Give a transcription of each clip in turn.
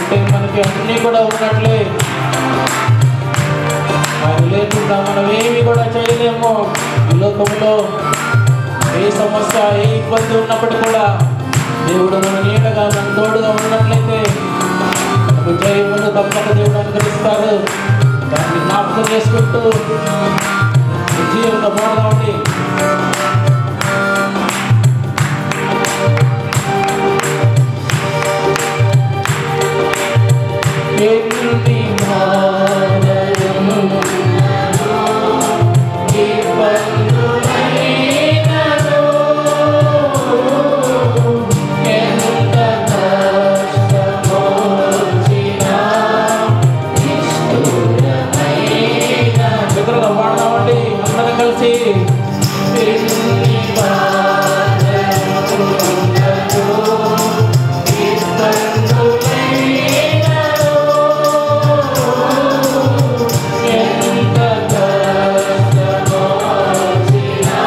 ఉంటే మనకి అన్నీ కూడా ఉన్నట్లే ఆయన లేకుండా మనం ఏమి కూడా చేయలేము ఈ లోకంలో ఏ సమస్య ఏ ఇబ్బంది ఉన్నప్పటికీ కూడా దేవుడు మన నీడగా మన తోడుగా ఉన్నట్లయితే మనకు జయమును తప్పక దేవుడు అనుగ్రహిస్తారు దాన్ని జ్ఞాపకం చేసుకుంటూ ఈ జీవితం పోదామండి ఎన్ని మానవులు ఇబ్బందులైనను ఎంత కష్టమొచ్చినా నిద్రలో పాడదామండి అందరం కలిసి ఎన్ని బాధలున్నను, ఇబ్బందులైనను, ఎంత కష్టమొచ్చినా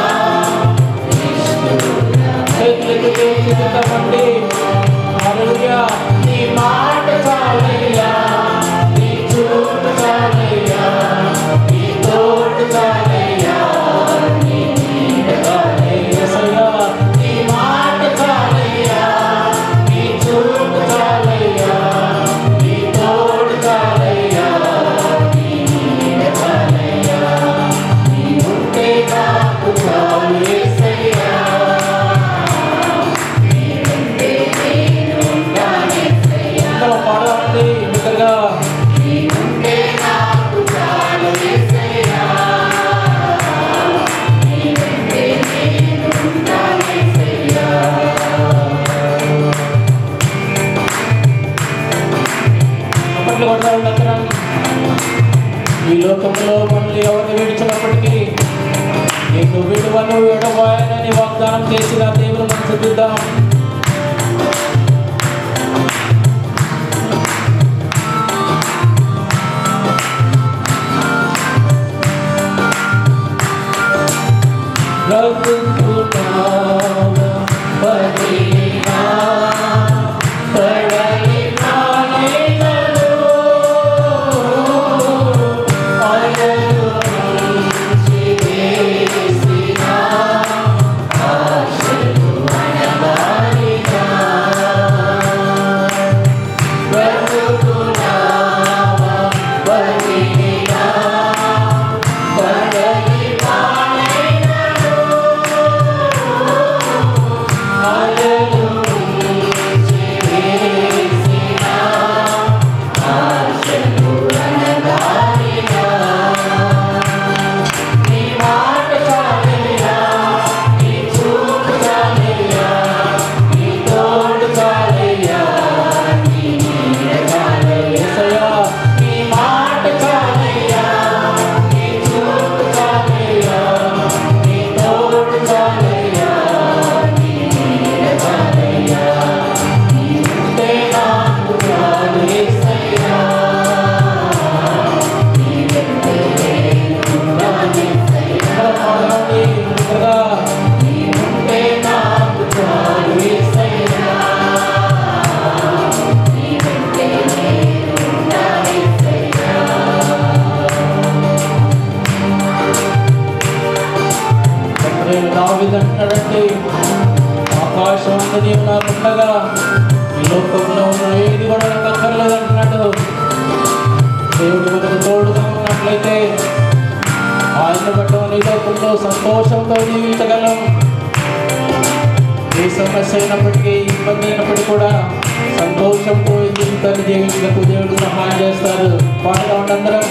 చేతులకు చేసి సిద్ధమండి హల్లెలూయా నీ మాట చాలయ్యా నీ చూపు చాలయ్యా నీ తోడు చాలయ్యా నీ నీడ చాలయ్యా యేసయ్యా, నీ మాట చాలయ్యా నీ చూపు చాలయ్యా నీ తోడు చాలయ్యా నీ నీడ చాలయ్యా నీ ఉంటే నాకు చాలు యేసయ్యా అందరూ పాడాలండి బిడ్డగా అప్పట్లో కొట్టాలి అందరం ఈ లోకంలో మనల్ని ఎవరు విడిచినప్పటికీ నీకు విడువను విడబోయానని వాగ్దానం చేసిన దేవుడు మనం చూద్దాం రఘుకుమార పరిణా పడలి ప్రాణేనను ఆయను నుంచి వేసిన ఆశలు అనగానిగా రఘుకుమార పరిణా పడలి ప్రాణేనను ఆయను నుంచి వేసిన ఆశలు అనగానిగా నీ మాట చాలయ్యా నీ చూపు చాలయ్యా నీ తోడు చాలయ్యా నీ నీడ చాలయ్యా యేసయ్యా, నీ మాట చాలయ్యా నీ చూపు చాలయ్యా నీ తోడు చాలయ్యా నీ నీడ చాలయ్యా నీ ఉంటే నాకు చాలు యేసయ్యా నీ వెంటే ఉన్నాను యేసయ్యా పాడాలి ఇంకా నీ ఉంటే నాకు చాలు యేసయ్యా నీ వెంటే ఉన్నాను యేసయ్యా నేను దావిదంటాడంటే ఆకాశం అంత నీవు నాకుండగా ఈ లోకంలో ఉన్న ఏది కూడా నాకు అక్కర్లేదు అంటున్నాడు దేవుడు మనకు తోడుగా ఉన్నట్లయితే ఆయన బట్టి నీ లోకంలో సంతోషంతో జీవించగలం ఏ సమస్య అయినప్పటికీ ఇబ్బంది అయినప్పటికీ కూడా సంతోషంతో ఈ జీవితాన్ని జీవించడానికి దేవుడు సహాయం చేస్తారు పాడుగా ఉండందరం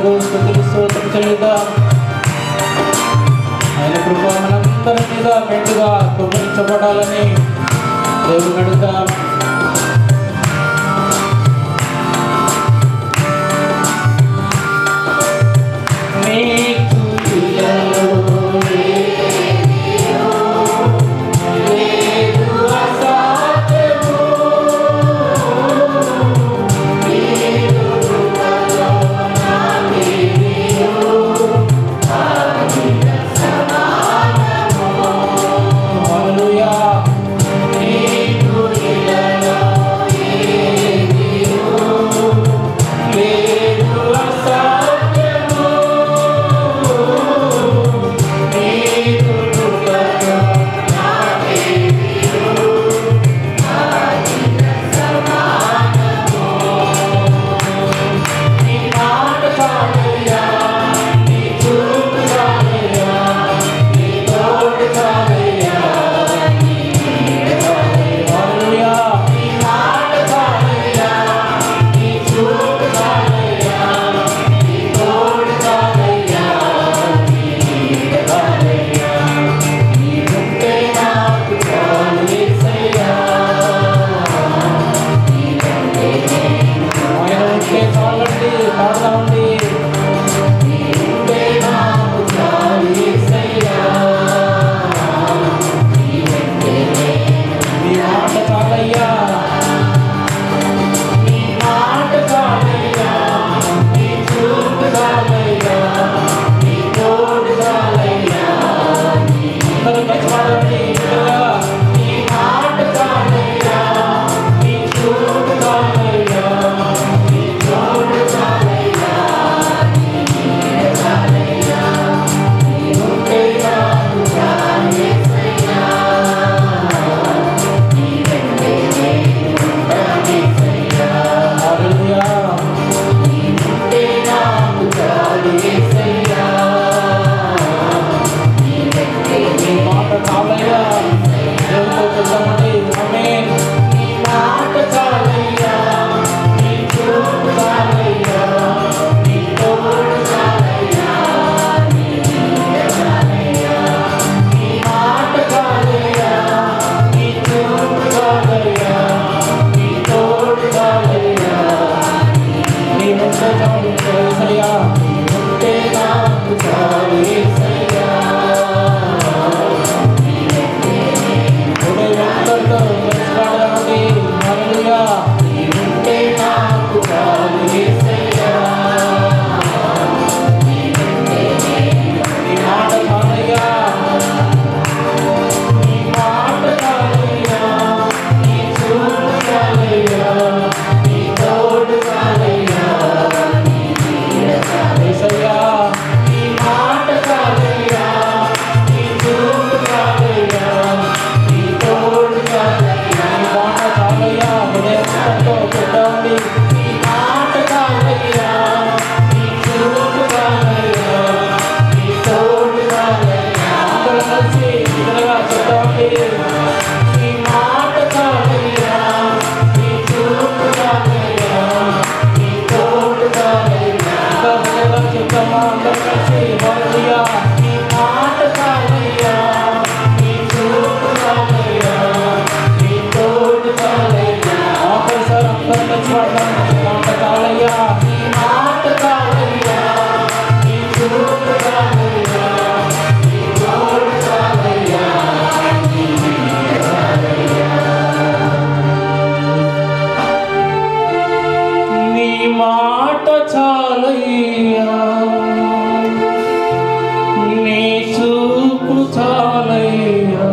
కొరకు స్థుతులు స్తోత్రం చెల్లిద్దాం ఆయన కృప మనందరి మీద మెండుగా కుమరించబడాలని దేవుని అడుగుదాం నీకు ఇలలో లేదు అసాధ్యము. నీకు కృపలో నా నీవు హల్లెలూయా నీకు ఇలలో ఏదియు లేదు అసాధ్యము. నీకు కృపలో నా నీవు నీ మాట చాలయ్యా నీ చూపు చాలయ్యా నీ తోడు చాలయ్యా నీ నీడ చాలయ్యా హల్లెలూయా నీ మాట చాలయ్యా నీ చూపు చాలయ్యా నీ తోడు చాలయ్యా నీ నీడ చాలయ్యా నీ ఉంటే నాకు చాలు యేసయ్యా ఆయన ఉంటే చాలండి పాడదామండి ఉంటే నాకు చాలు యేసయ్యా. నీ మాట చాలయ్యా నీ మాట చాలయ్యా నీ చూపు చాలయ్యా నీ తోడు చాలయ్యా అందరూ కలిసి పాడండి బిడ్డగా. నీ మాట చాలయ్యా నీ చూపు చాలయ్యా నీ తోడు చాలయ్యా నీ నీడ చాలయ్యా నీ ఉంటే నాకు చాలు యేసయ్యా. నీ వెంటే నేను ఉంటాను యేసయ్యా. హల్లెలూయా. నీ ఉంటే నాకు చాలు యేసయ్యా. నీ మాట చాలయ్యా దేవునితో చెప్తామండి ఆమేన్ నీ మాట చాలయ్యా నీ చూపు చాలయ్యా నీ తోడు చాలయ్యా నీ నీడ చాలయ్యా నీ మాట చాలయ్యా నీ చూపు చాలయ్యా నీ తోడు చాలయ్యా నీ ఉంటే చాలు యేసయ్యా నీ ఉంటే నాకు చాలు యేసయ్యా ఉదయవంతులతో కలిసి పాడదామండి. హల్లెలూయా. నీ ఉంటే నాకు చాలు యేసయ్యా. నీ మాట చాలయ్యా. నీ మాట చాలయ్యా. నీ చూపు చాలయ్యా. నీ తోడు చాలయ్యా. నీ నీడ చాలయ్యా. యేసయ్యా. నీ మాట చాలయ్యా. నీ చూపు చాలయ్యా. నీ తోడు చాలయ్యా. నీ మాట చాలయ్యా. హృదయంతో చెప్తామండి. నీ మాట చాలయ్యా. నీ చూపు చాలయ్యా. నీ తోడు చాలయ్యా. అందరం కలిసి బిడ్డలుగా చెప్తామండి. నీ మాట చాలయ్యా. నీ చూపు చాలయ్యా. నీ తోడు చాలయ్యా. ఇంకా బిడ్డలుగా చెప్తామా? అందరం కలిసి హల్లెలూయా. నీ మాట చాలయ్యా. నీ చూపు చాలయ్యా. నీ తోడు చాలయ్యా. ఆఖరిసారి అందరం కలిసి పాడదాం. నీ మాట చాలయ్యా. నీ మాట చాలయ్యా. నీ చూపు చాలయ్యా. నీ తోడు చాలయ్యా. నీ నీడ చాలయ్యా. నీ మాట చాలయ్యా నీ చూపు చాలయ్యా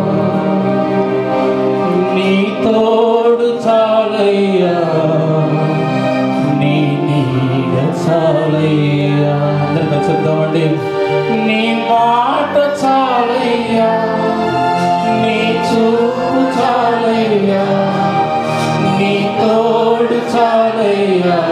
నీ తోడు చాలయ్యా నీ నీడ చాలయ్యా అందరికీ చెప్దామండి నీ మాట చాలయ్యా నీ చూపు చాలయ్యా నీ తోడు చాలయ్యా